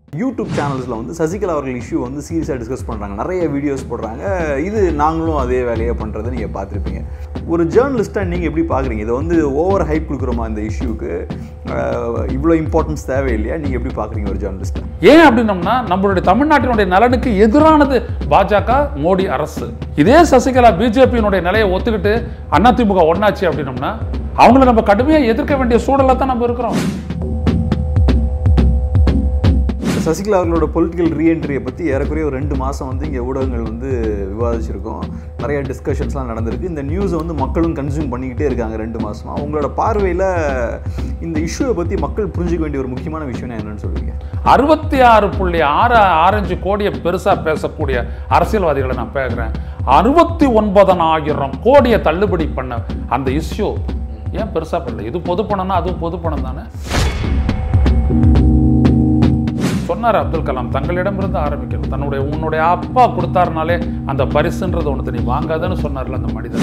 YouTube சேனல்ஸில் வந்து சசிகலா அவர்கள் இஷ்யூ வந்து சீரியஸாக டிஸ்கஸ் பண்ணுறாங்க நிறைய வீடியோஸ் போடுறாங்க இது நாங்களும் அதே வேலையை பண்ணுறதை நீங்கள் பார்த்துருப்பீங்க ஒரு ஜேர்னலிஸ்ட்டாக நீங்கள் எப்படி பார்க்குறீங்க இதை வந்து ஓவர் ஹைப் கொடுக்குறோமா இந்த இஷ்யூக்கு இவ்வளோ இம்பார்ட்டன்ஸ் தேவையில்லையா நீங்கள் எப்படி பார்க்குறீங்க ஒரு ஜேர்னலிஸ்ட்டாக ஏன் அப்படின்னம்னா நம்மளுடைய தமிழ்நாட்டினுடைய நலனுக்கு எதிரானது பாஜக மோடி அரசு இதே சசிகலா பிஜேபியினுடைய நிலையை ஒத்துக்கிட்டு அதிமுக ஒன்னாச்சு அப்படின்னம்னா அவங்கள நம்ம கடுமையாக எதிர்க்க வேண்டிய சூழல்ல தான் நம்ம இருக்கிறோம் சசிகலா அவர்களோட பொலிட்டிக்கல் ரீஎன்ட்ரியை பற்றி ஏறக்குறைய ஒரு ரெண்டு மாதம் வந்து இங்கே ஊடகங்கள் வந்து விவாதிச்சிருக்கோம் நிறைய டிஸ்கஷன்ஸ்லாம் நடந்திருக்கு இந்த நியூஸை வந்து மக்களும் கன்சியூம் பண்ணிக்கிட்டே இருக்காங்க ரெண்டு மாதமாக உங்களோட பார்வையில் இந்த இஷ்யூவை பற்றி மக்கள் புரிஞ்சுக்க வேண்டிய ஒரு முக்கியமான விஷயம் என்னன்னு சொல்லுவீங்க அறுபத்தி ஆறு புள்ளி ஆறு ஆரஞ்சு கோடியை பெருசா பேசக்கூடிய அரசியல்வாதிகளை நான் பேசுறேன் அறுபத்தி ஒன்பதனாயிரம் கோடியை தள்ளுபடி பண்ண அந்த இஷ்யூ ஏன் பெருசா பண்ணல இது பொது பணம்னா அதுவும் பொது பணம் தானே சொன்னார் அப்துல் கலாம் தங்களிடமிருந்து ஆரம்பிக்கணும் தன்னுடைய உன்னுடைய அப்பா கொடுத்தாருனாலே அந்த பரிசுன்றது ஒன்று நீ வாங்காதன்னு சொன்னார்ல அந்த மனிதன்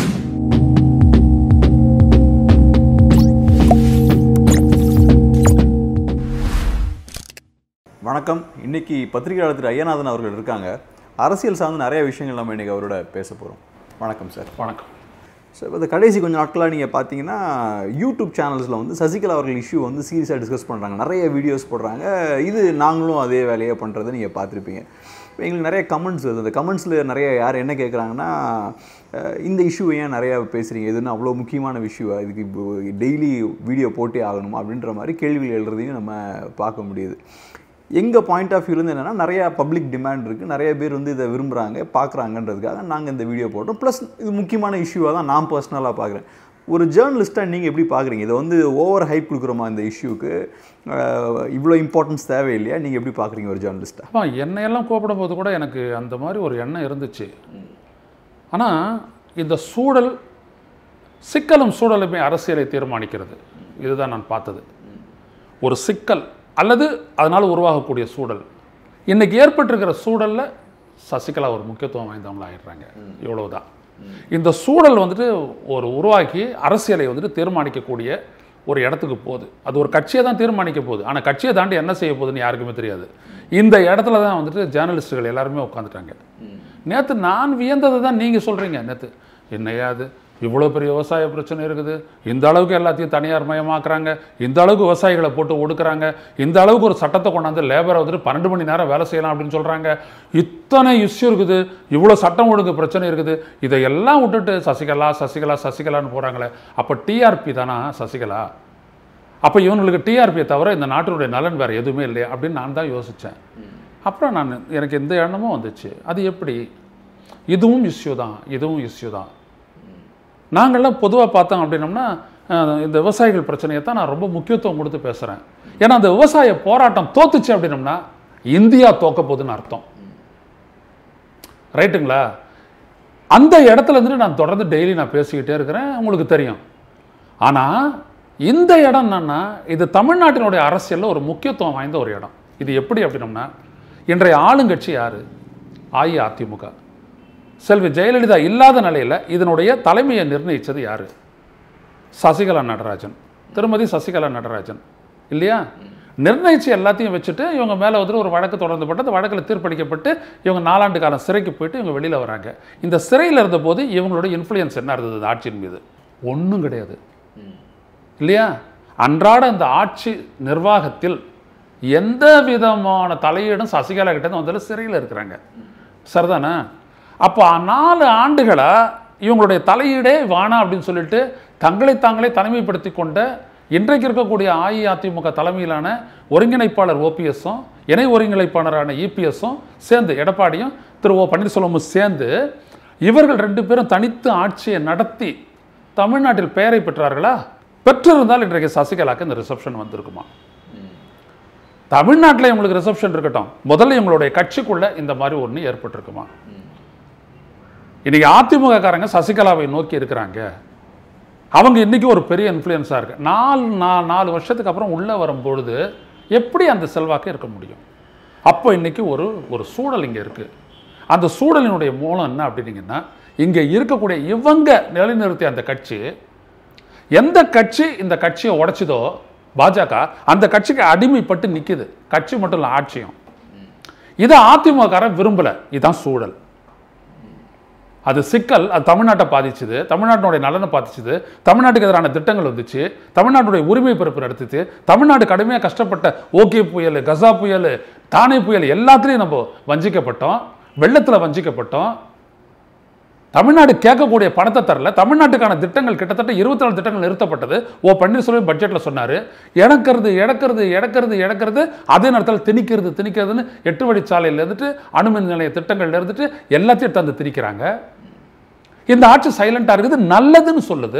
வணக்கம் இன்னைக்கு பத்திரிகையாளர் திரு ஐயநாதன் அவர்கள் இருக்காங்க அரசியல் சார்ந்த நிறைய விஷயங்கள் நம்ம இன்னைக்கு அவரோட பேச போகிறோம் வணக்கம் சார் வணக்கம் ஸோ இப்போ இந்த கடைசி கொஞ்சம் நாட்களாக நீங்கள் பார்த்தீங்கன்னா யூடியூப் சேனல்ஸில் வந்து சசிகலா அவர்கள் இஷ்யூ வந்து சீரியஸாக டிஸ்கஸ் பண்ணுறாங்க நிறைய வீடியோஸ் போடுறாங்க இது நாங்களும் அதே வேலையை பண்ணுறதை நீங்கள் பார்த்துருப்பீங்க இப்போ எங்களுக்கு நிறைய கமெண்ட்ஸ் வருது அந்த கமெண்ட்ஸில் நிறைய யார் என்ன கேட்குறாங்கன்னா அஹ், இந்த இஷ்யூ ஏன் நிறையா பேசுகிறீங்க இதுன்னு அவ்வளோ முக்கியமான இஷ்யூவா இதுக்கு இப்போ டெய்லி வீடியோ போட்டே ஆகணுமா அப்படின்ற மாதிரி கேள்விகள் எழுறதையும் நம்ம பார்க்க முடியுது எங்கள் பாயிண்ட் ஆஃப் வியூலேருந்து என்னென்னா நிறையா பப்ளிக் டிமாண்ட் இருக்குது நிறைய பேர் வந்து இதை விரும்புகிறாங்க பார்க்குறாங்கன்றதுக்காக நாங்கள் இந்த வீடியோ போட்டோம் ப்ளஸ் இது முக்கியமான இஷ்யூவாக தான் நான் பர்சனலாக பார்க்குறேன் ஒரு ஜேர்னலிஸ்ட்டாக நீங்கள் எப்படி பார்க்குறீங்க இதை வந்து ஓவர் ஹைப் கொடுக்குறோமா இந்த இஷ்யூக்கு இவ்வளோ இம்பார்ட்டன்ஸ் தேவையில்லையா நீங்கள் எப்படி பார்க்குறீங்க ஒரு ஜேர்னலிஸ்ட்டாக அப்பா என்னையெல்லாம் கூப்பிடும் போது கூட எனக்கு அந்த மாதிரி ஒரு எண்ணம் இருந்துச்சு ஆனால் இந்த சூழல் சிக்கலும் சூழலுமே அரசியலை தீர்மானிக்கிறது இதுதான் நான் பார்த்தது ஒரு சிக்கல் அல்லது அதனால் உருவாகக்கூடிய சூழல் இன்னைக்கு ஏற்பட்டிருக்கிற சூழல்ல சசிகலா ஒரு முக்கியத்துவம் வாய்ந்தவங்களா ஆயிடுறாங்க இவ்வளவுதான் இந்த சூழல் வந்துட்டு ஒரு உருவாக்கி அரசியலை வந்துட்டு தீர்மானிக்கக்கூடிய ஒரு இடத்துக்கு போகுது அது ஒரு கட்சியை தான் தீர்மானிக்க போகுது ஆனால் கட்சியை தாண்டி என்ன செய்ய போகுதுன்னு யாருக்குமே தெரியாது இந்த இடத்துல தான் வந்துட்டு ஜேர்னலிஸ்ட்டுகள் எல்லாருமே உட்காந்துட்டாங்க நேற்று நான் வியந்ததை தான் நீங்கள் சொல்கிறீங்க நேற்று என்னையா அது இவ்வளோ பெரிய விவசாய பிரச்சனை இருக்குது இந்த அளவுக்கு எல்லாத்தையும் தனியார் மயமாக்குறாங்க இந்த அளவுக்கு விவசாயிகளை போட்டு ஒடுக்குறாங்க இந்த அளவுக்கு ஒரு சட்டத்தை கொண்டாந்து லேபரை வந்துட்டு பன்னெண்டு மணி நேரம் வேலை செய்யலாம் அப்படின்னு சொல்கிறாங்க இத்தனை இஷ்யூ இருக்குது இவ்வளோ சட்டம் ஒழுங்கு பிரச்சனை இருக்குது இதையெல்லாம் விட்டுட்டு சசிகலா சசிகலா சசிகலான்னு போகிறாங்களே அப்போ டிஆர்பி தானா சசிகலா அப்போ இவங்களுக்கு டிஆர்பியை தவிர இந்த நாட்டினுடைய நலன் வேறு எதுவுமே இல்லையா அப்படின்னு நான் தான் யோசித்தேன் அப்புறம் நான் எனக்கு எந்த எண்ணமும் வந்துச்சு அது எப்படி இதுவும் இஷ்யூ தான் இதுவும் இஷ்யூ தான் நாங்கள்லாம் பொதுவாக பார்த்தோம் அப்படின்னம்னா அஹ், இந்த விவசாயிகள் பிரச்சனையை தான் நான் ரொம்ப முக்கியத்துவம் கொடுத்து பேசுகிறேன் ஏன்னா அந்த விவசாய போராட்டம் தோத்துச்சு அப்படின்னம்னா இந்தியா தோக்க போகுதுன்னு அர்த்தம் ரைட்டுங்களா அந்த இடத்துல இருந்துட்டு நான் தொடர்ந்து டெய்லி நான் பேசிக்கிட்டே இருக்கிறேன் உங்களுக்கு தெரியும் ஆனால் இந்த இடம் என்னன்னா இது தமிழ்நாட்டினுடைய அரசியலில் ஒரு முக்கியத்துவம் வாய்ந்த ஒரு இடம் இது எப்படி அப்படின்னம்னா இன்றைய ஆளுங்கட்சி யார் அஇஅதிமுக செல்வி ஜெயலலிதா இல்லாத நிலையில் இதனுடைய தலைமையை நிர்ணயித்தது யார் சசிகலா நடராஜன் திருமதி சசிகலா நடராஜன் இல்லையா நிர்ணயிச்சு எல்லாத்தையும் வச்சுட்டு இவங்க மேலே வந்துட்டு ஒரு வழக்கு தொடர்ந்துப்பட்டு அந்த வழக்கில் தீர்ப்பளிக்கப்பட்டு இவங்க நாலாண்டு காலம் சிறைக்கு போயிட்டு இவங்க வெளியில் வராங்க இந்த சிறையில் இருந்தபோது இவங்களோட இன்ஃப்ளூயன்ஸ் என்ன இருந்தது இந்த ஆட்சியின் மீது ஒன்றும் கிடையாது இல்லையா அன்றாட இந்த ஆட்சி நிர்வாகத்தில் எந்த விதமான தலையீடும் சசிகலா கிட்ட இருந்து வந்தாலும் சிறையில் இருக்கிறாங்க சரிதானே அப்போ நாலு ஆண்டுகளா இவங்களுடைய தலையீடே வேணாம் அப்படின்னு சொல்லிட்டு தங்களை தாங்களே தனிமைப்படுத்தி கொண்ட இன்றைக்கு இருக்கக்கூடிய அஇஅதிமுக தலைமையிலான ஒருங்கிணைப்பாளர் ஓபிஎஸும் இணை ஒருங்கிணைப்பாளரான இபிஎஸும் சேர்ந்து எடப்பாடியும் திரு ஓ பன்னீர்செல்வமும் சேர்ந்து இவர்கள் ரெண்டு பேரும் தனித்து ஆட்சியை நடத்தி தமிழ்நாட்டில் பெயரை பெற்றார்களா பெற்றிருந்தால் இன்றைக்கு சசிகலாக்கு இந்த ரிசப்ஷன் வந்திருக்குமா தமிழ்நாட்டில் இவங்களுக்கு ரிசப்ஷன் இருக்கட்டும் முதல்ல இவங்களுடைய கட்சிக்குள்ள இந்த மாதிரி ஒன்று ஏற்பட்டிருக்குமா இன்னைக்கு அதிமுக காரங்க சசிகலாவை நோக்கி இருக்கிறாங்க அவங்க இன்னைக்கு ஒரு பெரிய இன்ஃப்ளூயன்ஸாக இருக்கு நாலு நா- நாலு வருஷத்துக்கு அப்புறம் உள்ளே வரும்பொழுது எப்படி அந்த செல்வாக்கு இருக்க முடியும் அப்போ இன்னைக்கு ஒரு ஒரு சூழல் இங்கே இருக்கு அந்த சூழலினுடைய மூலம் என்ன அப்படின்னீங்கன்னா இங்கே இருக்கக்கூடிய இவங்க நிலைநிறுத்திய அந்த கட்சி எந்த கட்சி இந்த கட்சியை உடைச்சதோ பாஜக அந்த கட்சிக்கு அடிமைப்பட்டு நிக்குது கட்சி மட்டும் இல்லை ஆட்சியும் இதை அதிமுக விரும்பல இதுதான் சூழல் அது சிக்கல் அது தமிழ்நாட்டை பாதிச்சுது தமிழ்நாட்டினுடைய நலனை பாதிச்சுது தமிழ்நாட்டுக்கு எதிரான திட்டங்கள் வந்துச்சு தமிழ்நாட்டுடைய உரிமை பிறப்பு நடத்துச்சு தமிழ்நாடு கடுமையாக கஷ்டப்பட்ட ஓகே புயல் கசா புயல் தானே புயல் எல்லாத்துலேயும் நம்ம வஞ்சிக்கப்பட்டோம் வெள்ளத்தில் வஞ்சிக்கப்பட்டோம் தமிழ்நாடு கேட்கக்கூடிய பணத்தை தரல தமிழ்நாட்டுக்கான திட்டங்கள் கிட்டத்தட்ட இருபத்தி நாலு திட்டங்கள் நிறுத்தப்பட்டது ஓ பன்னீர்செல்வம் பட்ஜெட்டில் சொன்னார் இழக்கிறது இழக்கிறது இழக்கிறது இழக்கிறது அதே நேரத்தில் திணிக்கிறது திணிக்கிறதுன்னு எட்டு வழிச்சாலையில் இருந்துட்டு அணுமின் நிலைய திட்டங்கள்ல இருந்துட்டு எல்லாத்தையும் எடுத்து வந்து திணிக்கிறாங்க இந்த ஆட்சி சைலண்டாக இருக்குது நல்லதுன்னு சொல்லுது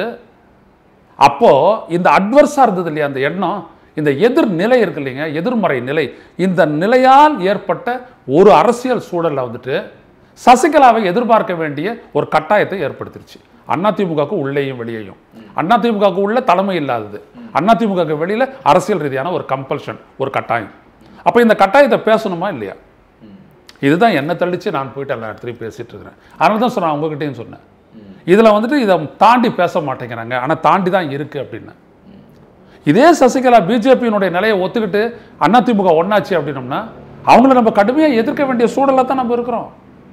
அப்போ இந்த அட்வர்ஸாக இருந்தது இல்லையா அந்த எண்ணம் இந்த எதிர் நிலை இருக்கு இல்லைங்க எதிர்மறை நிலை இந்த நிலையால் ஏற்பட்ட ஒரு அரசியல் சூழல்ல வந்துட்டு சசிகலாவை எதிர்பார்க்க வேண்டிய ஒரு கட்டாயத்தை ஏற்படுத்திருச்சு அதிமுகவுக்கு உள்ளேயும் வெளியேயும் அதிமுகவுக்கு உள்ள தலைமை இல்லாதது அதிமுகவுக்கு வெளியில அரசியல் ரீதியான ஒரு கம்பல்ஷன் ஒரு கட்டாயம் அப்போ இந்த கட்டாயத்தை பேசணுமா இல்லையா இதுதான் என்ன தள்ளிச்சு நான் போயிட்டு எல்லா இடத்துலையும் பேசிட்டு இருக்கிறேன் அதனால தான் சொன்னேன் உங்ககிட்டயும் சொன்னேன் இதில் வந்துட்டு இதை தாண்டி பேச மாட்டேங்கிறாங்க ஆனால் தாண்டி தான் இருக்கு அப்படின்னு இதே சசிகலா பிஜேபியினுடைய நிலையை ஒத்துக்கிட்டு அதிமுக ஒன்னாச்சு அப்படின்னோம்னா அவங்கள நம்ம கடுமையாக எதிர்க்க வேண்டிய சூழலில் தான் நம்ம இருக்கிறோம்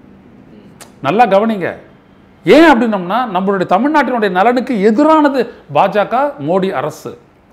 நல்லா கவனிங்க ஏன் அப்படின்னோம்னா நம்மளுடைய தமிழ்நாட்டினுடைய நலனுக்கு எதிரானது பாஜக மோடி அரசு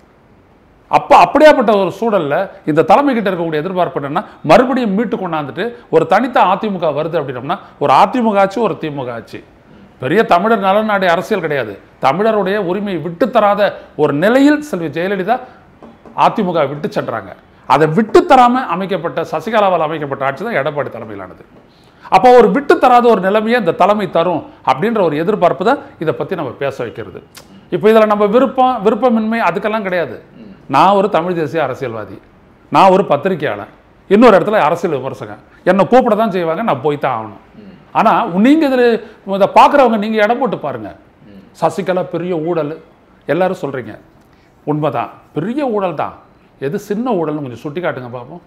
அப்போ அப்படியாப்பட்ட ஒரு சூழல்ல இந்த தலைமை கிட்ட இருக்கக்கூடிய எதிர்பார்ப்பு என்னன்னா மறுபடியும் மீட்டு கொண்டாந்துட்டு ஒரு தனித்த அதிமுக வருது அப்படின்னோம்னா ஒரு அதிமுக ஆச்சு ஒரு திமுக ஆச்சு பெரிய தமிழர் நலநாடு அரசியல் கிடையாது தமிழருடைய உரிமையை விட்டு தராத ஒரு நிலையில் செல்வி ஜெயலலிதா அதிமுக விட்டு சென்றாங்க அதை விட்டு தராம அமைக்கப்பட்ட சசிகலாவால் அமைக்கப்பட்ட ஆட்சி தான் எடப்பாடி தலைமையிலானது அப்போ ஒரு விட்டு தராத ஒரு நிலைமையை இந்த தலைமை தரும் அப்படின்ற ஒரு எதிர்பார்ப்பு தான் இதை பற்றி நம்ம பேச வைக்கிறது இப்போ இதில் நம்ம விருப்பம் விருப்பமின்மை அதுக்கெல்லாம் கிடையாது நான் ஒரு தமிழ் தேசிய அரசியல்வாதி நான் ஒரு பத்திரிகையாளன் இன்னொரு இடத்துல அரசியல் விமர்சகன் என்னை கூப்பிட தான் செய்வாங்க நான் போய் தான் ஆகணும் ஆனால் நீங்கள் இதில் இதை பார்க்குறவங்க நீங்கள் இடம் போட்டு பாருங்க சசிகலா பெரிய ஊழல் எல்லாரும் சொல்கிறீங்க உண்மைதான் பெரிய ஊழல் தான் எது சின்ன ஊழல்னு கொஞ்சம் சுட்டி காட்டுங்க பார்ப்போம்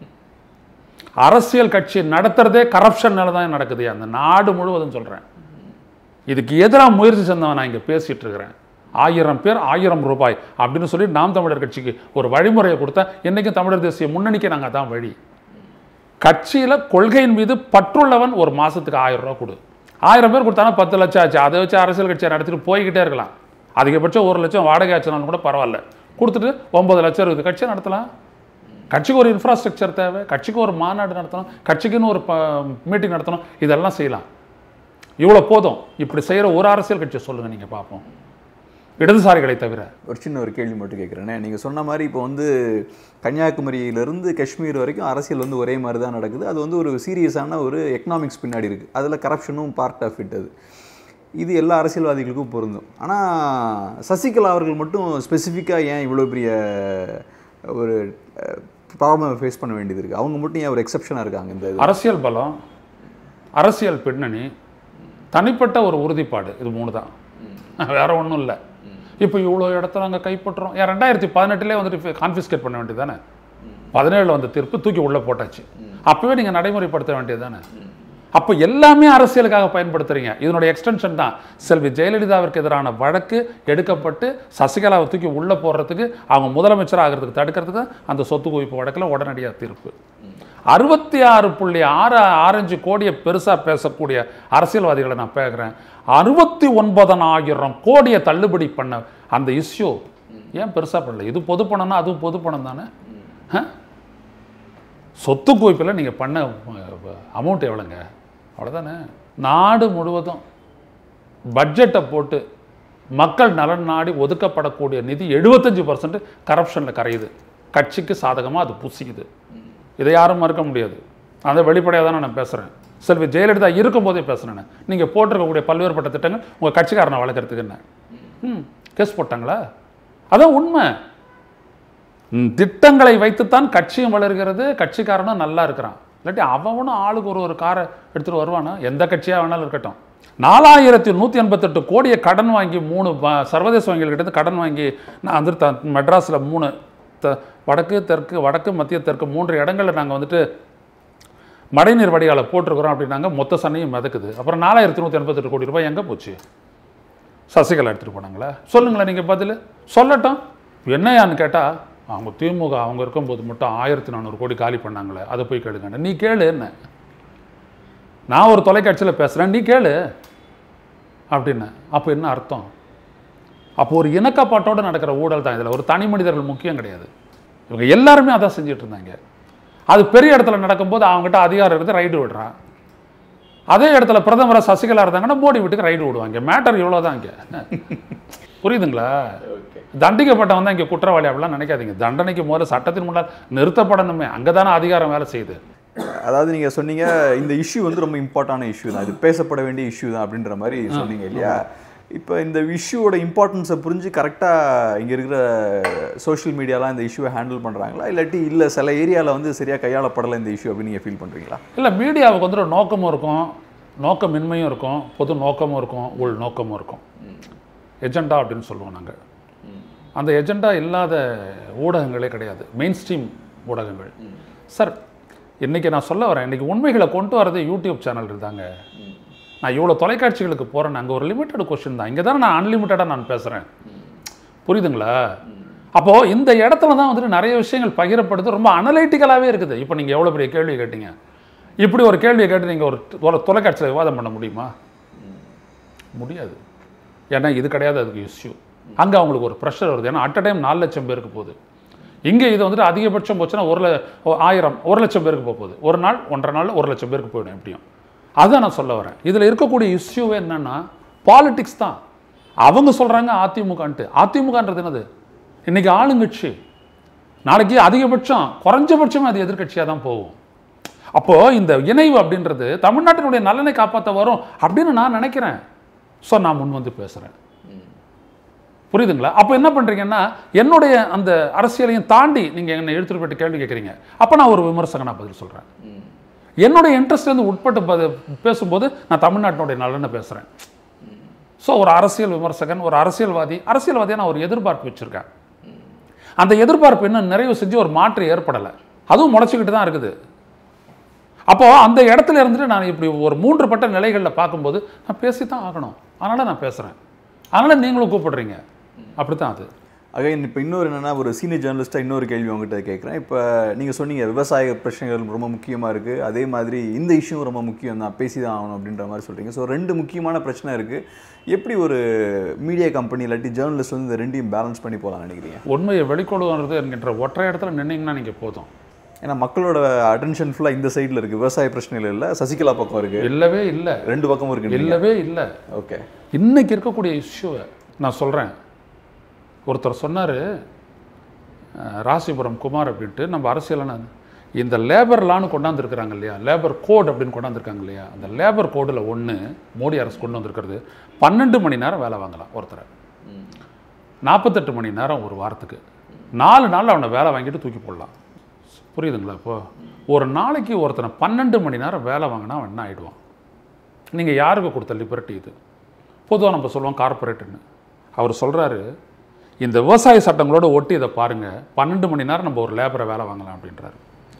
அரசியல் கட்சி நடத்துறதே கரப்ஷன்னால தான் நடக்குது அந்த நாடு முழுவதும் சொல்கிறேன் இதுக்கு எதிராக முயற்சி செஞ்சவன் நான் இங்கே பேசிட்டு இருக்கிறேன் ஆயிரம் பேர் ஆயிரம் ரூபாய் அப்படின்னு சொல்லி நாம் தமிழர் கட்சிக்கு ஒரு வழிமுறையை கொடுத்தா இன்றைக்கும் தமிழர் தேசிய முன்னணிக்கு நாங்கள் தான் வழி கட்சியில் கொள்கையின் மீது பற்றுள்ளவன் ஒரு மாதத்துக்கு ஆயிரம் ரூபா கொடு ஆயிரம் பேர் கொடுத்தானா பத்து லட்சம் ஆச்சு அதை வச்சு அரசியல் கட்சியை நடத்திட்டு போய்கிட்டே இருக்கலாம் அதிகபட்சம் ஒரு லட்சம் வாடகை ஆச்சுனாலும் கூட பரவாயில்ல கொடுத்துட்டு ஒன்பது லட்சம் இருக்குது கட்சியை நடத்தலாம் கட்சிக்கு ஒரு இன்ஃப்ராஸ்ட்ரக்சர் தேவை கட்சிக்கு ஒரு மாநாடு நடத்தணும் கட்சிக்குன்னு ஒரு மீட்டிங் நடத்தணும் இதெல்லாம் செய்யலாம் இவ்வளோ போதும் இப்படி செய்கிற ஒரு அரசியல் கட்சியை சொல்லுங்கள் நீங்கள் பார்ப்போம் இடதுசாரிகளை தவிர ஒரு சின்ன ஒரு கேள்வி மட்டும் கேட்குறேனே நீங்கள் சொன்ன மாதிரி இப்போ வந்து கன்னியாகுமரியிலேருந்து காஷ்மீர் வரைக்கும் அரசியல் வந்து ஒரே மாதிரி தான் நடக்குது அது வந்து ஒரு சீரியஸான ஒரு எக்கனாமிக்ஸ் பின்னாடி இருக்குது அதில் கரப்ஷனும் பார்ட் ஆஃப் இட் அது இது எல்லா அரசியல்வாதிகளுக்கும் பொருந்தும் ஆனால் சசிகலா அவர்கள் மட்டும் ஸ்பெசிஃபிக்காக ஏன் இவ்வளோ பெரிய ஒரு ப்ராப்ளம் ஃபேஸ் பண்ண வேண்டியது இருக்குது அவங்க மட்டும் ஏன் ஒரு எக்ஸப்ஷனாக இருக்காங்க இந்த இது அரசியல் பலம் அரசியல் பின்னணி தனிப்பட்ட ஒரு உறுதிப்பாடு இது மூணு தான் வேற ஒன்றும் இல்லை இப்போ இவ்வளோ இடத்த நாங்கள் கைப்பற்றுறோம் ஏன் ரெண்டாயிரத்தி பதினெட்டுலேயே வந்துட்டு கான்ஃபிஸ்கேட் பண்ண வேண்டியது தானே பதினேழில் வந்த தீர்ப்பு தூக்கி உள்ளே போட்டாச்சு அப்போவே நீங்கள் நடைமுறைப்படுத்த வேண்டியது தானே அப்போ எல்லாமே அரசியலுக்காக பயன்படுத்துறீங்க இதனுடைய எக்ஸ்டென்ஷன் தான் செல்வி ஜெயலலிதாவிற்கு எதிரான வழக்கு எடுக்கப்பட்டு சசிகலாவை தூக்கி உள்ளே போடுறதுக்கு அவங்க முதலமைச்சர் ஆகிறதுக்கு தடுக்கிறதுக்கு அந்த சொத்து குவிப்பு வழக்கில் உடனடியாக தீர்ப்பு அறுபத்தி ஆறு புள்ளி ஆறு ஆரஞ்சு கோடியை பெருசாக பேசக்கூடிய அரசியல்வாதிகளை நான் பேசுகிறேன் அறுபத்தி ஒன்பதனாயிரம் கோடியை தள்ளுபடி பண்ண அந்த இஷ்யூ ஏன் பெருசாக பண்ணல இது பொது பணம்னா அதுவும் பொது பணம் தானே ஆ? சொத்து குவிப்பில் நீங்கள் பண்ண அமௌண்ட் எவ்வளோங்க அவ்வளோதானே நாடு முழுவதும் பட்ஜெட்டை போட்டு மக்கள் நலன் நாடி ஒதுக்கப்படக்கூடிய நிதி எழுபத்தஞ்சு பர்சன்ட் கரப்ஷனில் கரையுது கட்சிக்கு சாதகமாக அது புசிக்குது இதை யாரும் மறுக்க முடியாது அதை வெளிப்படையாக தான் நான் பேசுகிறேன் செல்வி ஜெயலலிதா இருக்கும்போதே பேசுகிறேன் நீங்கள் போட்டிருக்கக்கூடிய பல்வேறுபட்ட திட்டங்கள் உங்கள் கட்சிக்காரனை வளர்க்குறதுக்கு என்ன ம் கேஸ் போட்டாங்களா அதான் உண்மை ம், திட்டங்களை வைத்துத்தான் கட்சியும் வளர்கிறது கட்சிக்காரனும் நல்லா இருக்கிறான் இல்லாட்டி அவனும் ஆளுக்கு ஒரு ஒரு காரை எடுத்துகிட்டு வருவானா எந்த கட்சியாக வேணாலும் இருக்கட்டும் நாலாயிரத்தி நூற்றி எண்பத்தெட்டு கோடியை கடன் வாங்கி மூணு வ- சர்வதேச வங்கிகள்கிட்ட கடன் வாங்கி நான் வந்து த மெட்ராஸில் மூணு த வடக்கு தெற்கு வடக்கு மத்திய தெற்கு மூன்று இடங்களில் நாங்கள் வந்துட்டு மழைநீர் வடிகாலை போட்டிருக்கிறோம் அப்படின்னாங்க மொத்த சன்னையும் மிதக்குது அப்புறம் நாலாயிரத்தி நூற்றி எண்பத்தெட்டு கோடி ரூபாய் எங்கே போச்சு சசிகலா எடுத்துகிட்டு போனாங்களா சொல்லுங்களேன் நீங்கள் பதில் சொல்லட்டும் என்னையான்னு கேட்டால் அவங்க திமுக அவங்க இருக்கும்போது மட்டும் ஆயிரத்தி நானூறு கோடி காலி பண்ணாங்களே அதை போய் கேளுங்க நீ கேளு என்ன நான் ஒரு தொலைக்காட்சியில் பேசுகிறேன் நீ கேளு அப்படின்னு அப்போ என்ன அர்த்தம் அப்போ ஒரு இணக்கப்பாட்டோட நடக்கிற ஊழல் தான் இதில் ஒரு தனி மனிதர்கள் முக்கியம் கிடையாது இவங்க எல்லாருமே அதான் செஞ்சுட்டு இருந்தாங்க அது பெரிய இடத்துல நடக்கும்போது அவங்ககிட்ட அதிகாரம் இருக்குது ரைடு விடுறான் அதே இடத்துல பிரதமராக சசிகலா இருந்தாங்கன்னா மோடி வீட்டுக்கு ரைடு விடுவாங்க மேட்டர் இவ்வளோ தான் இங்கே புரியுதுங்களா தண்டிக்கப்பட்டவன் தான் இங்கே குற்றவாளி அப்படிலாம் நினைக்காதீங்க தண்டனைக்கு முதல்ல சட்டத்தின் முன்னால் நிறுத்தப்படணுமே அங்கே தானே அதிகாரம் வேலை செய்யுது அதாவது நீங்க சொன்னீங்க இந்த இஷ்யூ வந்து ரொம்ப இம்பார்ட்டான இஷ்யூ தான் இது பேசப்பட வேண்டிய இஷ்யூ தான் அப்படின்ற மாதிரி சொன்னீங்க இல்லையா இப்போ இந்த இஷ்யூவோட இம்பார்ட்டன்ஸை புரிஞ்சு கரெக்டாக இங்கே இருக்கிற சோஷியல் மீடியாலாம் இந்த இஷ்யூவை ஹேண்டில் பண்ணுறாங்களா இல்லாட்டி இல்லை சில ஏரியாவில் வந்து சரியாக கையாளப்படலை இந்த இஷ்யூ அப்படின்னு நீங்கள் ஃபீல் பண்ணுறீங்களா இல்லை மீடியாவுக்கு வந்து ஒரு நோக்கமும் இருக்கும் நோக்கமின்மையும் இருக்கும் பொது நோக்கமும் இருக்கும் உள் நோக்கமும் இருக்கும் எஜெண்டா அப்படின்னு சொல்லுவோம் நாங்கள் அந்த எஜெண்டா இல்லாத ஊடகங்களே கிடையாது மெயின் ஸ்ட்ரீம் ஊடகங்கள் சார் இன்றைக்கி நான் சொல்ல வரேன் இன்றைக்கி உண்மைகளை கொண்டு வரது யூடியூப் சேனல் இருந்தாங்க நான் இவ்வளோ தொலைக்காட்சிகளுக்கு போகிறேன் அங்கே ஒரு லிமிட்டட் கொஷின் தான் இங்கே தானே நான் அன்லிமிட்டடாக நான் பேசுகிறேன் புரியுதுங்களா அப்போது இந்த இடத்துல தான் வந்துட்டு நிறைய விஷயங்கள் பகிரப்படுது ரொம்ப அனலைட்டிக்கலாகவே இருக்குது இப்போ நீங்கள் எவ்வளோ பெரிய கேள்வி கேட்டீங்க இப்படி ஒரு கேள்வியை கேட்டு நீங்கள் ஒரு ஒரு தொலைக்காட்சியில் விவாதம் பண்ண முடியுமா முடியாது ஏன்னா இது கிடையாது அதுக்கு இஷ்யூ அங்கே அவங்களுக்கு ஒரு ப்ரெஷர் வருது ஏன்னா அட் அ டைம் நாலு லட்சம் பேருக்கு போகுது இங்கே இது வந்துட்டு அதிகபட்சம் போச்சுன்னா ஒரு ல- ஓ- ஆயிரம் ஒரு லட்சம் பேருக்கு போக போகுது ஒரு நாள் ஒன்றரை நாள் ஒரு லட்சம் பேருக்கு போயிடும் எப்படியும் அதுதான் நான் சொல்ல வரேன் இதில் இருக்கக்கூடிய இஷ்யூவே என்னன்னா பாலிடிக்ஸ் தான் அவங்க சொல்கிறாங்க அதிமுகன்ட்டு அதிமுகன்றது என்னது இன்னைக்கு ஆளுங்கட்சி நாளைக்கு அதிகபட்சம் குறைஞ்சபட்சமே அது எதிர்க்கட்சியாக தான் போகும் அப்போ இந்த இணைவு அப்படின்றது தமிழ்நாட்டினுடைய நலனை காப்பாற்ற வரும் அப்படின்னு நான் நினைக்கிறேன் ஸோ நான் முன் வந்து பேசுகிறேன் புரியுதுங்களா அப்போ என்ன பண்ணுறீங்கன்னா என்னுடைய அந்த அரசியலையும் தாண்டி நீங்கள் என்னை எடுத்துகிட்டு போயிட்டு கேள்வி கேட்குறீங்க அப்போ நான் ஒரு விமர்சகனா பதில் சொல்கிறேன் என்னுடைய இன்ட்ரெஸ்ட் வந்து உட்பட்டு பது- பேசும்போது நான் தமிழ்நாட்டினுடைய நலனை பேசுகிறேன் ஸோ ஒரு அரசியல் விமர்சகன் ஒரு அரசியல்வாதி அரசியல்வாதியை நான் ஒரு எதிர்பார்ப்பு வச்சுருக்கேன் அந்த எதிர்பார்ப்பு இன்னும் நிறைவு செஞ்சு ஒரு மாற்று ஏற்படலை அதுவும் முளைச்சிக்கிட்டு தான் இருக்குது அப்போ அந்த இடத்துல இருந்துட்டு நான் இப்படி ஒரு மூன்று பட்ட நிலைகளில் பார்க்கும்போது நான் பேசி தான் ஆகணும் அதனால் நான் பேசுகிறேன் அதனால் நீங்களும் கூப்பிடுறீங்க அப்படி தான் அது அகைன் இப்போ இன்னொரு என்னன்னா ஒரு சீனியர் ஜேர்னலிஸ்ட்டாக இன்னொரு கேள்வி உங்ககிட்ட கேட்குறேன் இப்போ நீங்கள் சொன்னீங்க விவசாய பிரச்சனைகள் ரொம்ப முக்கியமாக இருக்குது அதே மாதிரி இந்த இஷ்யூ ரொம்ப முக்கியம் தான் பேசி தான் ஆகணும் அப்படின்ற மாதிரி சொல்கிறீங்க ஸோ ரெண்டு முக்கியமான பிரச்சனை இருக்குது எப்படி ஒரு மீடியா கம்பெனி இல்லாட்டி ஜேர்னலிஸ்ட் வந்து இந்த ரெண்டையும் பேலன்ஸ் பண்ணி போகலாம்னு நினைக்கிறீங்க உண்மையை வெளிக்கொடுவது என்கின்ற ஒற்றை இடத்துல நின்னீங்கன்னா நீங்கள் போதும் ஏன்னா மக்களோட அட்டென்ஷன் ஃபுல்லாக இந்த சைடில் இருக்குது விவசாய பிரச்சனைகள் இல்லை சசிகலா பக்கம் இருக்குது இல்லவே இல்லை ரெண்டு பக்கமும் இருக்கு இல்லவே இல்லை ஓகே இன்னைக்கு இருக்கக்கூடிய இஷ்யூவை நான் சொல்கிறேன் ஒருத்தர் சொன்னார் ராசிபுரம் குமார் அப்படின்ட்டு நம்ம அரசியலான இந்த லேபர் லான்னு கொண்டாந்துருக்குறாங்க இல்லையா லேபர் கோட் அப்படின்னு கொண்டாந்துருக்காங்க இல்லையா அந்த லேபர் கோடில் ஒன்று மோடி அரசு கொண்டு வந்திருக்கிறது பன்னெண்டு மணி நேரம் வேலை வாங்கலாம் ஒருத்தரை நாற்பத்தெட்டு மணி நேரம் ஒரு வாரத்துக்கு நாலு நாள் அவனை வேலை வாங்கிட்டு தூக்கி போடலாம் புரியுதுங்களா இப்போ ஒரு நாளைக்கு ஒருத்தனை பன்னெண்டு மணி நேரம் வேலை வாங்கினா அவன் என்ன ஆகிடுவான் நீங்கள் யாருக்கு கொடுத்த லிபர்ட்டி இது பொதுவாக நம்ம சொல்லுவோம் கார்ப்பரேட்டுன்னு அவர் சொல்கிறாரு இந்த விவசாய சட்டங்களோட ஒட்டி இதை பாருங்கள் பன்னெண்டு மணி நேரம் நம்ம ஒரு லேபரை வேலை வாங்கலாம் அப்படின்றாரு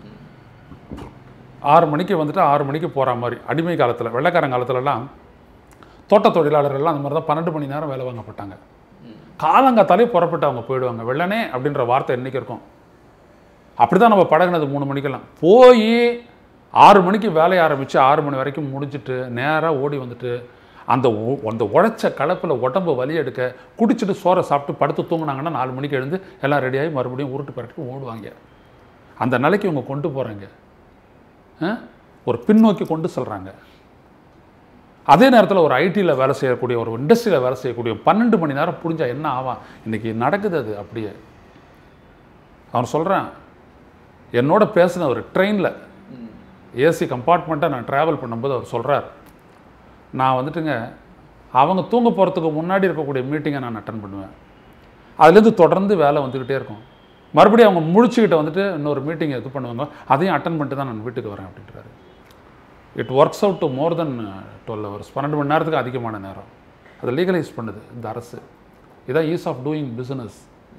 ஆறு மணிக்கு வந்துட்டு ஆறு மணிக்கு போகிற மாதிரி அடிமை காலத்தில் வெள்ளைக்காரன் காலத்துலலாம் தோட்ட தொழிலாளர்கள்லாம் அந்த மாதிரி தான் பன்னெண்டு மணி நேரம் வேலை வாங்கப்பட்டாங்க காலங்காத்தாலே புறப்பட்டு அவங்க போயிடுவாங்க வெள்ளனே அப்படின்ற வார்த்தை என்னைக்கு இருக்கும் அப்படி தான் நம்ம பழகுனது மூணு மணிக்கெல்லாம் போய் ஆறு மணிக்கு வேலையை ஆரம்பித்து ஆறு மணி வரைக்கும் முடிஞ்சிட்டு நேராக ஓடி வந்துட்டு அந்த உ- அந்த உழைச்ச கலப்பில் உடம்பு வலி எடுக்க குடிச்சிட்டு சோறை சாப்பிட்டு படுத்து தூங்குனாங்கன்னா நாலு மணிக்கு எழுந்து எல்லாம் ரெடியாகி மறுபடியும் உருட்டு பரட்டி ஓடுவாங்க அந்த நிலைக்கு இவங்க கொண்டு போகிறாங்க ஒரு பின்னோக்கி கொண்டு செல்கிறாங்க அதே நேரத்தில் ஒரு ஐடியில் வேலை செய்யக்கூடிய ஒரு இண்டஸ்ட்ரியில் வேலை செய்யக்கூடிய பன்னெண்டு மணி நேரம் புரிஞ்சா என்ன ஆவான் இன்னைக்கு நடக்குது அது அப்படியே அவன் சொல்கிறான் என்னோட பேசின ஒரு ட்ரெயினில் ஏசி கம்பார்ட்மெண்ட்டை நான் ட்ராவல் பண்ணும்போது அவர் சொல்கிறார் நான் வந்துட்டுங்க அவங்க தூங்க போகிறதுக்கு முன்னாடி இருக்கக்கூடிய மீட்டிங்கை நான் அட்டன் பண்ணுவேன் அதுலேருந்து தொடர்ந்து வேலை வந்துக்கிட்டே இருக்கும் மறுபடியும் அவங்க முழிச்சுக்கிட்ட வந்துட்டு இன்னொரு மீட்டிங் இது பண்ணுவாங்க அதையும் அட்டன் பண்ணிட்டு தான் நான் வீட்டுக்கு வரேன் அப்படின்றாரு it works out to more than twelve hours பன்னெண்டு மணி நேரத்துக்கு அதிகமான நேரம் அதை லீகலைஸ் பண்ணுது இந்த அரசு இதான் ஈஸ் ஆஃப் டூயிங் பிஸ்னஸ்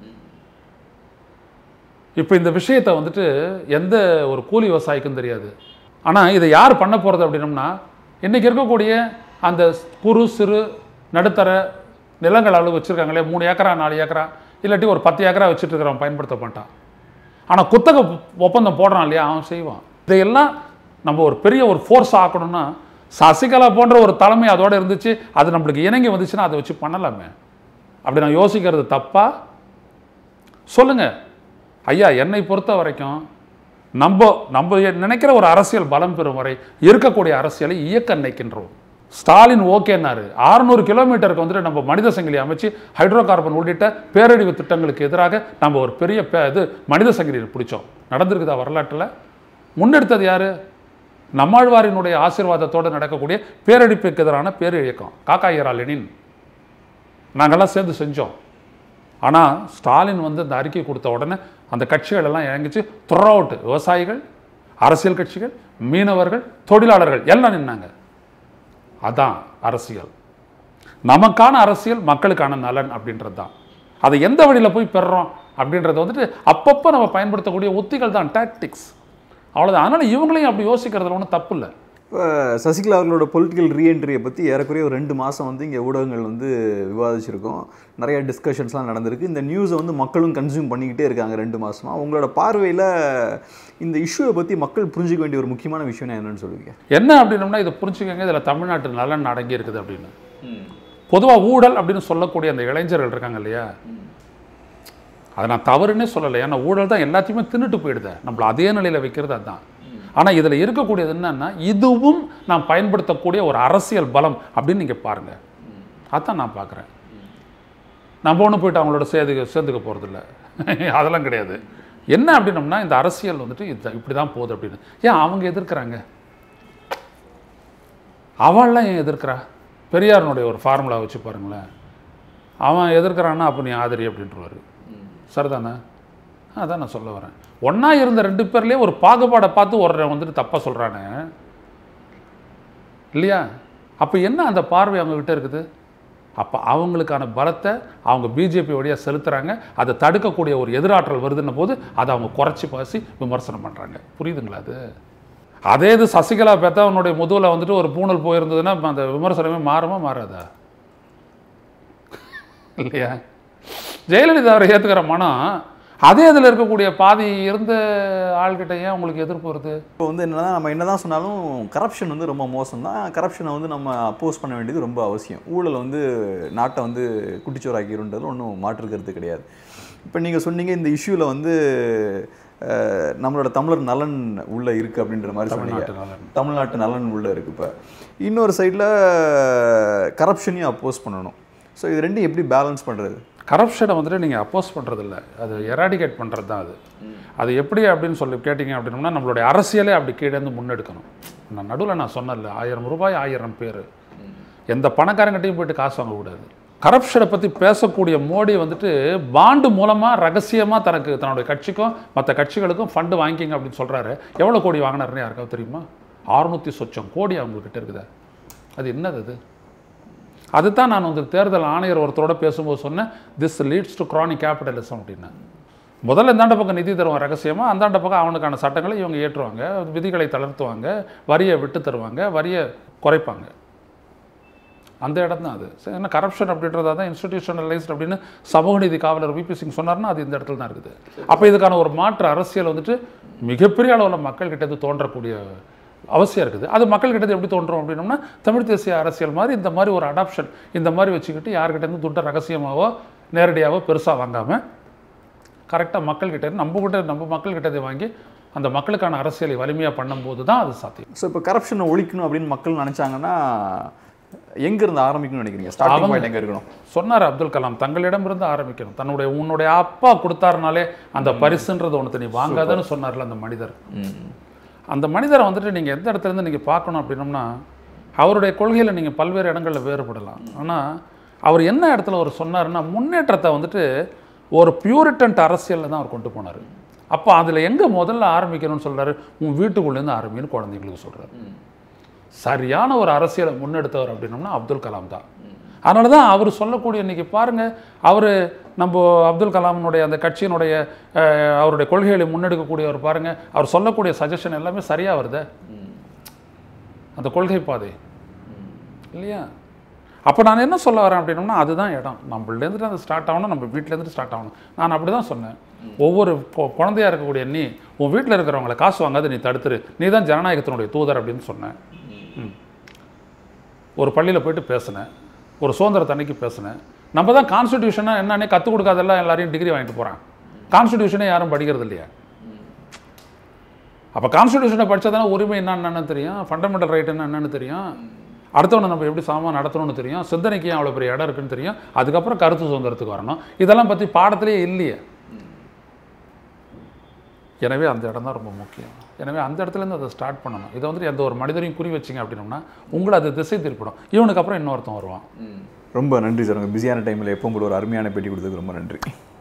இப்போ இந்த விஷயத்தை வந்துட்டு எந்த ஒரு கூலி விவசாயிக்கும் தெரியாது ஆனால் இதை யார் பண்ண போகிறது அப்படின்னம்னா இன்றைக்கி இருக்கக்கூடிய அந்த குறு சிறு நடுத்தர நிலங்கள் அளவு வச்சுருக்காங்களே மூணு ஏக்கரா நாலு ஏக்கரா இல்லாட்டி ஒரு பத்து ஏக்கரா வச்சுட்டு இருக்கிறவன் பயன்படுத்த மாட்டான் ஆனால் குத்தகை ஒப்பந்தம் போடுறான் இல்லையா அவன் செய்வான் இதையெல்லாம் நம்ம ஒரு பெரிய ஒரு ஃபோர்ஸ் ஆக்கணும்னா சசிகலா போன்ற ஒரு தலைமை அதோட இருந்துச்சு அது நம்மளுக்கு இணங்கி வந்துச்சுன்னா அதை வச்சு பண்ணலாமே அப்படி நான் யோசிக்கிறது தப்பா சொல்லுங்க ஐயா என்னை பொறுத்த வரைக்கும் நம்ம நம்ம நினைக்கிற ஒரு அரசியல் பலம் பெறும் வரை இருக்கக்கூடிய அரசியலை இயக்க நினைக்கின்றோம் ஸ்டாலின் ஓகேன்னாரு 600 கிலோமீட்டருக்கு வந்துட்டு நம்ம மனித சங்கிலி அமைச்சு ஹைட்ரோ கார்பன் உள்ளிட்ட பேரழிவு திட்டங்களுக்கு எதிராக நம்ம ஒரு பெரிய பே- இது மனித சங்கிலியை பிடிச்சோம் நடந்திருக்குதா வரலாற்றில் முன்னெடுத்தது யாரு நம்மாழ்வாரினுடைய ஆசீர்வாதத்தோடு நடக்கக்கூடிய பேரழிப்புக்கு எதிரான பேர் இயக்கம் காக்காயரா லெனின் நாங்கெல்லாம் சேர்ந்து செஞ்சோம் ஆனால் ஸ்டாலின் வந்து அந்த அறிக்கை கொடுத்த உடனே அந்த கட்சிகள் எல்லாம் இறங்கிச்சு த்ரோஅவுட் விவசாயிகள் அரசியல் கட்சிகள் மீனவர்கள் தொழிலாளர்கள் எல்லாம் நின்னாங்க அதான் அரசியல் நமக்கான அரசியல் மக்களுக்கான நலன் அப்படின்றது தான் அதை எந்த வழியில் போய் பெறுறோம் அப்படின்றத வந்துட்டு அப்பப்போ நம்ம பயன்படுத்தக்கூடிய உத்திகள் தான் டாக்டிக்ஸ் அவ்வளோதான் அதனால் இவங்களையும் அப்படி யோசிக்கிறதுல ஒன்றும் தப்பு இல்லை இப்போ சசிகலா அவர்களோட பொலிட்டிக்கல் ரீஎன்ட்ரியை பற்றி ஏறக்குறைய ஒரு ரெண்டு மாதம் வந்து இங்கே ஊடகங்கள் வந்து விவாதிச்சிருக்கோம் நிறைய டிஸ்கஷன்ஸ்லாம் நடந்திருக்கு இந்த நியூஸை வந்து மக்களும் கன்சியூம் பண்ணிக்கிட்டே இருக்காங்க ரெண்டு மாசமா உங்களோட பார்வையில் இந்த இஷ்யூவை பற்றி மக்கள் புரிஞ்சுக்க வேண்டிய ஒரு முக்கியமான விஷயம் என்னன்னு சொல்லுவீங்க என்ன அப்படின்னம்னா இதை புரிஞ்சுக்கங்க இதில் தமிழ்நாட்டு நலன் அடங்கி இருக்குது அப்படின்னு பொதுவாக ஊழல் அப்படின்னு சொல்லக்கூடிய அந்த இளைஞர்கள் இருக்காங்க இல்லையா அதை நான் தவறுன்னே சொல்லலை ஏன்னா ஊழல் தான் எல்லாத்தையுமே தின்னுட்டு போயிடுது நம்மள அதே நிலையில் வைக்கிறது அதுதான் ஆனால் இதில் இருக்கக்கூடியது என்னன்னா இதுவும் நாம் பயன்படுத்தக்கூடிய ஒரு அரசியல் பலம் அப்படின்னு நீங்கள் பாருங்கள் அதான் நான் பார்க்குறேன் நம்ம ஒன்றும் போயிட்டு அவங்களோட சேர்ந்து சேர்ந்துக்க போகிறதில்ல அதெல்லாம் கிடையாது என்ன அப்படின்னம்னா இந்த அரசியல் வந்துட்டு இது இப்படி தான் போகுது அப்படின்னு ஏன் அவங்க எதிர்க்கிறாங்க அவள்லாம் ஏன் எதிர்க்கிறா பெரியாரனுடைய ஒரு ஃபார்முலா வச்சு பாருங்களேன் அவன் எதிர்க்கிறான்னா அப்போ நீ ஆதரி அப்படின்றவாரு சரிதானே அதான் நான் சொல்ல வரேன் ஒன்றா இருந்த ரெண்டு பேர்லேயே ஒரு பாகுபாடை பார்த்து ஒருத்தன் வந்துட்டு தப்பாக சொல்கிறானே இல்லையா அப்போ என்ன அந்த பார்வை அவங்கக்கிட்ட இருக்குது அப்போ அவங்களுக்கான பலத்தை அவங்க பிஜேபி வழியாக செலுத்துகிறாங்க அதை தடுக்கக்கூடிய ஒரு எதிராற்றல் வருதுன்ன போது அதை அவங்க குறைச்சி பேசி விமர்சனம் பண்ணுறாங்க புரியுதுங்களா அது அதே இது சசிகலா பெத்தவனுடைய முதுகில் வந்துட்டு ஒரு பூணல் போயிருந்ததுன்னா அப்ப அந்த விமர்சனமே மாறுமா மாறாதா இல்லையா ஜெயலலிதா அவரை ஏற்றுக்கிற மனம் அதே இதில் இருக்கக்கூடிய பாதி இருந்த ஆள்கிட்ட ஏன் உங்களுக்கு எதிர்ப்பு வருது இப்போ வந்து என்னன்னா நம்ம என்னதான் சொன்னாலும் கரப்ஷன் வந்து ரொம்ப மோசம் தான் கரப்ஷனை வந்து நம்ம அப்போஸ் பண்ண வேண்டியது ரொம்ப அவசியம் ஊழல் வந்து நாட்டை வந்து குட்டிச்சோறாக்கிருன்றது ஒன்றும் மாற்றுக்கிறது கிடையாது இப்போ நீங்கள் சொன்னீங்க இந்த இஷ்யூவில் வந்து அஹ், நம்மளோட தமிழர் நலன் உள்ள இருக்குது அப்படின்ற மாதிரி சொன்னீங்க தமிழ்நாட்டு நலன் தமிழ்நாட்டு நலன் உள்ள இருக்கு இப்போ இன்னொரு சைடில் கரப்ஷனையும் அப்போஸ் பண்ணணும் ஸோ இது ரெண்டும் எப்படி பேலன்ஸ் பண்ணுறது கரப்ஷனை வந்துட்டு நீங்கள் அப்போஸ் பண்ணுறதில்ல அது எராடிகேட் பண்ணுறது தான் அது அது எப்படி அப்படின்னு சொல்லி கேட்டிங்க அப்படின்னம்னா நம்மளுடைய அரசியலே அப்படி கீழே இருந்து முன்னெடுக்கணும் நான் நடுவில் நான் சொன்னேன்ல ஆயிரம் ரூபாய் ஆயிரம் பேர் எந்த பணக்காரங்கிட்டையும் போயிட்டு காசு வாங்கக்கூடாது கரப்ஷனை பற்றி பேசக்கூடிய மோடி வந்துட்டு பாண்டு மூலமாக ரகசியமாக தனக்கு தன்னுடைய கட்சிக்கும் மற்ற கட்சிகளுக்கும் ஃபண்டு வாங்கிக்கிங்க அப்படின்னு சொல்கிறாரு எவ்வளோ கோடி வாங்கினாருன்னு யாருக்காவது தெரியுமா அறுநூற்றி சொச்சம் கோடி அவங்கக்கிட்ட இருக்குதா அது என்னது அது அதுதான் நான் வந்து தேர்தல் ஆணையர் ஒருத்தரோட பேசும்போது சொன்னேன் this leads to chronic capitalism அப்படின்னா முதல்ல இந்தாண்ட பக்கம் நிதி தருவான் ரகசியமாக அந்தாண்ட பக்கம் அவனுக்கான சட்டங்களை இவங்க ஏற்றுவாங்க விதிகளை தளர்த்துவாங்க வரியை விட்டு தருவாங்க வரியை குறைப்பாங்க அந்த இடம் தான் அது சரி, ஏன்னா கரப்ஷன் அப்படின்றதா தான் இன்ஸ்டிடியூஷனலைஸ்ட் அப்படின்னு சமூக நீதி காவலர் விபி சிங் சொன்னார்னா அது இந்த இடத்துல தான் இருக்குது அப்போ இதுக்கான ஒரு மாற்று அரசியல் வந்துட்டு மிகப்பெரிய அளவில் மக்கள்கிட்ட இருந்து தோன்றக்கூடிய அவசியம் இருக்குது அது மக்கள்கிட்ட இருந்து எப்படி தோன்றும் அப்படின்னோம்னா தமிழ் தேசிய அரசியல் மாதிரி இந்த மாதிரி ஒரு அடாப்ஷன் இந்த மாதிரி வச்சுக்கிட்டு யார்கிட்ட இருந்து துட்டை ரகசியமாவோ நேரடியாவோ பெருசாக வாங்காமல் கரெக்டாக மக்கள்கிட்ட இருந்து நம்ம கிட்ட நம்ம மக்கள்கிட்ட இதை வாங்கி அந்த மக்களுக்கான அரசியலை வலிமையாக பண்ணும்போது தான் அது சாத்தியம் ஸோ இப்போ கரப்ஷனை ஒழிக்கணும் அப்படின்னு மக்கள் நினைச்சாங்கன்னா எங்க இருந்து ஆரம்பிக்கணும்னு நினைக்கிறீங்க ஸ்டார்டிங் அவங்க- பாயிண்ட் எங்க இருக்கணும் சொன்னார் அப்துல் கலாம் தங்களிடமிருந்து ஆரம்பிக்கணும் தன்னுடைய உன்னுடைய அப்பா கொடுத்தாருனாலே அந்த பரிசுன்றது ஒன்று நீ வாங்காதன்னு சொன்னார்ல அந்த மனிதர் அந்த மனிதரை வந்துட்டு நீங்கள் எந்த இடத்துல இருந்து நீங்கள் பார்க்கணும் அப்படின்னம்னா அவருடைய கொள்கையில் நீங்கள் பல்வேறு இடங்களில் வேறுபடலாம் ஆனால் அவர் என்ன இடத்துல அவர் சொன்னாருன்னா முன்னேற்றத்தை வந்துட்டு ஒரு பியூரிட்டன்ட் அரசியலில் தான் அவர் கொண்டு போனார் அப்போ அதில் எங்கே முதல்ல ஆரம்பிக்கணும்னு சொல்றாரு உன் வீட்டுக்குள்ளேருந்து ஆரம்பிக்கணும் குழந்தைங்களுக்கு சொல்கிறார் சரியான ஒரு அரசியலை முன்னெடுத்தவர் அப்படின்னம்னா அப்துல் கலாம் தான் அதனால தான் அவர் சொல்லக்கூடிய இன்னைக்கு பாருங்க அவர் நம்ம அப்துல் கலாமினுடைய அந்த கட்சியினுடைய அஹ், அவருடைய கொள்கைகளை முன்னெடுக்கக்கூடியவர் பாருங்க அவர் சொல்லக்கூடிய சஜஷன் எல்லாமே சரியா வருதே அந்த கொள்கை பாதை இல்லையா அப்போ நான் என்ன சொல்ல வரேன் அப்படின்னோம்னா அதுதான் இடம் நம்மளேருந்து அது ஸ்டார்ட் ஆகணும் நம்ம வீட்டிலேருந்து ஸ்டார்ட் ஆகணும் நான் அப்படி தான் சொன்னேன் ஒவ்வொரு கொ- குழந்தையா இருக்கக்கூடிய நீ உன் வீட்டில் இருக்கிறவங்கள காசு வாங்காத நீ தடுத்துரு நீ தான் ஜனநாயகத்தினுடைய தூதர் அப்படின்னு சொன்னேன் ம். ஒரு பள்ளியில் போயிட்டு பேசினேன் ஒரு சுதந்திர தன்னைக்கு பேசினேன் நம்ம தான் கான்ஸ்டிடியூஷனாக என்னன்னே கற்றுக் கொடுக்காதெல்லாம் எல்லாரையும் டிகிரி வாங்கிட்டு போகிறான் கான்ஸ்டிடியூஷனே யாரும் படிக்கிறது இல்லையா அப்போ கான்ஸ்டிடியூஷனை படித்ததானே உரிமை என்னன்னு தெரியும் ஃபண்டமெண்டல் ரைட் என்னன்னு தெரியும் அடுத்தவனை நம்ம எப்படி சமமாக நடத்தணும்னு தெரியும் சிந்தனைக்கு ஏன் அவ்வளோ பெரிய இடம் இருக்குன்னு தெரியும் அதுக்கப்புறம் கருத்து சுதந்திரத்துக்கு வரணும் இதெல்லாம் பற்றி பாடத்திலேயே இல்லையே எனவே அந்த இடம் தான் ரொம்ப முக்கியம் எனவே அந்த இடத்துலேருந்து அதை ஸ்டார்ட் பண்ணணும் இதை வந்துட்டு எந்த ஒரு மனிதரையும் குறி வச்சிங்க அப்படின்னோம்னா உங்களை அது திசை திருப்பிடும் இவனுக்கு அப்புறம் இன்னொருத்தன் வருவான் ரொம்ப நன்றி சார் உங்கள் பிஸியான டைமில் எப்பவும் கூட ஒரு அருமையான பேட்டி கொடுத்ததுக்கு ரொம்ப நன்றி